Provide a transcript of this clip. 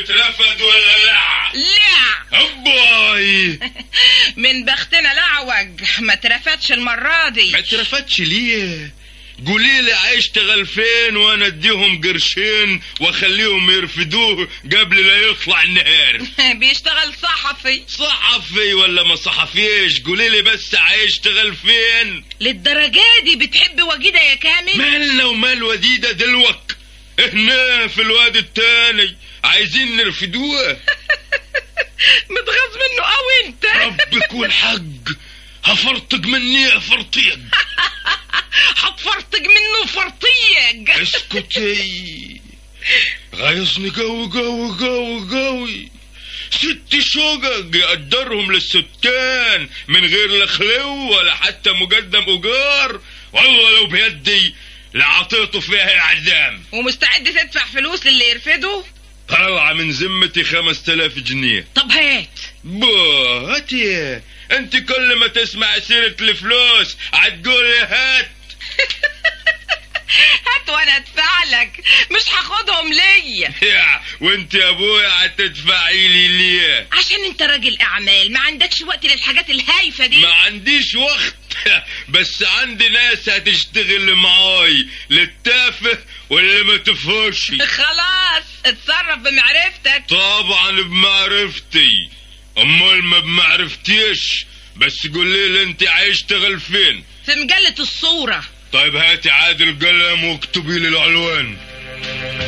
اترفد ولا لا لا هباي من بختنا لعوج ما اترفتش المرة دي ما اترفدش ليه قولي لي هيشتغل فين وانا اديهم قرشين واخليهم يرفدوه قبل لا يطلع النهار بيشتغل صحفي صحفي ولا ما صحفيش قولي لي بس هيشتغل فين للدرجة دي بتحب وجيدة يا كامل مالنا ومال وديدة دلوك هنا في الواد التاني عايزين نرفدوه متغاظ منه قوي انت ربك والحق هفرطق مني فرطيق هتفرطج منه فرطيج اسكتي غيظني قوي قوي قوي قوي ست شقق يقدرهم للسكان من غير لا خلو ولا حتى مقدم ايجار والله لو بيدي لعطيته فيها اعدام ومستعد تدفع فلوس للي يرفده طلع من ذمتي خمس تلاف جنيه طب هات بو هاتي انت كل ما تسمع سيرة الفلوس هتقولي هات هات وانا ادفع لك مش هاخدهم ليا يا وانت يا ابويا هتدفعي لي ليه عشان انت راجل اعمال ما عندكش وقت للحاجات الهايفه دي ما عنديش وقت بس عندي ناس هتشتغل معاي للتافه واللي ما تفهمش خلاص اتصرف بمعرفتك طبعا بمعرفتي امال ما بمعرفتيش بس قولي لي انت هيشتغل فين في مجله الصوره طيب هاتي عادل قلم واكتبي لي العنوان